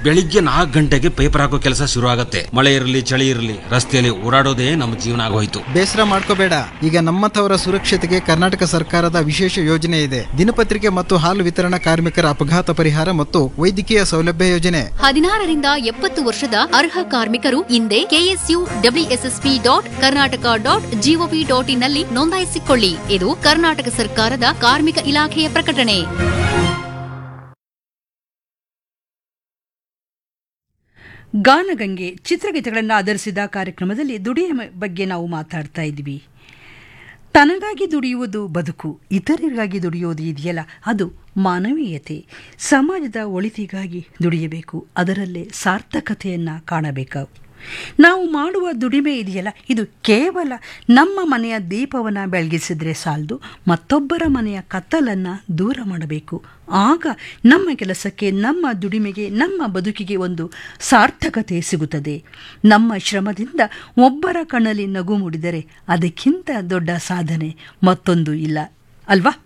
ಬೆಳಿಗ್ಗೆ ನಾಲ್ಕು ಗಂಟೆಗೆ ಪೇಪರ್ ಹಾಕೋ ಕೆಲಸ ಶುರು ಆಗತ್ತೆ ಮಳೆ ಇರಲಿ ಚಳಿ ಇರಲಿ ರಸ್ತೆಯಲ್ಲಿ ಓಡಾಡೋದೇ ನಮ್ಮ ಜೀವನ ಆಗೋಯ್ತು ಬೇಸರ ಮಾಡ್ಕೋಬೇಡ ಈಗ ನಮ್ಮಂಥವರ ಸುರಕ್ಷತೆಗೆ ಕರ್ನಾಟಕ ಸರ್ಕಾರದ ವಿಶೇಷ ಯೋಜನೆ ಇದೆ ದಿನಪತ್ರಿಕೆ ಮತ್ತು ಹಾಲು ವಿತರಣಾ ಕಾರ್ಮಿಕರ ಅಪಘಾತ ಪರಿಹಾರ ಮತ್ತು ವೈದ್ಯಕೀಯ ಸೌಲಭ್ಯ ಯೋಜನೆ ಹದಿನಾರರಿಂದ ಎಪ್ಪತ್ತು ವರ್ಷದ ಅರ್ಹ ಕಾರ್ಮಿಕರು ಹಿಂದೆ KSU WSSP dot Karnataka dot gov ಡಾಟ್ ಇನ್ನಲ್ಲಿ ನೋಂದಾಯಿಸಿಕೊಳ್ಳಿ ಇದು ಕರ್ನಾಟಕ ಸರ್ಕಾರದ ಕಾರ್ಮಿಕ ಇಲಾಖೆಯ ಪ್ರಕಟಣೆ ಗಾನಗಂಗೆ ಚಿತ್ರಗೀತೆಗಳನ್ನು ಆಧರಿಸಿದ ಕಾರ್ಯಕ್ರಮದಲ್ಲಿ ದುಡಿಯ ಮ- ಬಗ್ಗೆ ನಾವು ಮಾತಾಡ್ತಾ ಇದ್ವಿ ತನಗಾಗಿ ದುಡಿಯುವುದು ಬದುಕು ಇತರರಿಗಾಗಿ ದುಡಿಯೋದು ಇದೆಯಲ್ಲ ಅದು ಮಾನವೀಯತೆ ಸಮಾಜದ ಒಳಿತಿಗಾಗಿ ದುಡಿಯಬೇಕು ಅದರಲ್ಲೇ ಸಾರ್ಥಕತೆಯನ್ನು ಕಾಣಬೇಕು ನಾವು ಮಾಡುವ ದುಡಿಮೆ ಇದೆಯಲ್ಲ ಇದು ಕೇವಲ ನಮ್ಮ ಮನೆಯ ದೀಪವನ್ನು ಬೆಳಗಿಸಿದ್ರೆ ಸಾಲದು ಮತ್ತೊಬ್ಬರ ಮನೆಯ ಕತ್ತಲನ್ನು ದೂರ ಮಾಡಬೇಕು ಆಗ ನಮ್ಮ ಕೆಲಸಕ್ಕೆ ನಮ್ಮ ದುಡಿಮೆಗೆ ನಮ್ಮ ಬದುಕಿಗೆ ಒಂದು ಸಾರ್ಥಕತೆ ಸಿಗುತ್ತದೆ ನಮ್ಮ ಶ್ರಮದಿಂದ ಒಬ್ಬರ ಕಣ್ಣಲ್ಲಿ ನಗು ಮೂಡಿದರೆ ಅದಕ್ಕಿಂತ ದೊಡ್ಡ ಸಾಧನೆ ಮತ್ತೊಂದು ಇಲ್ಲ ಅಲ್ವಾ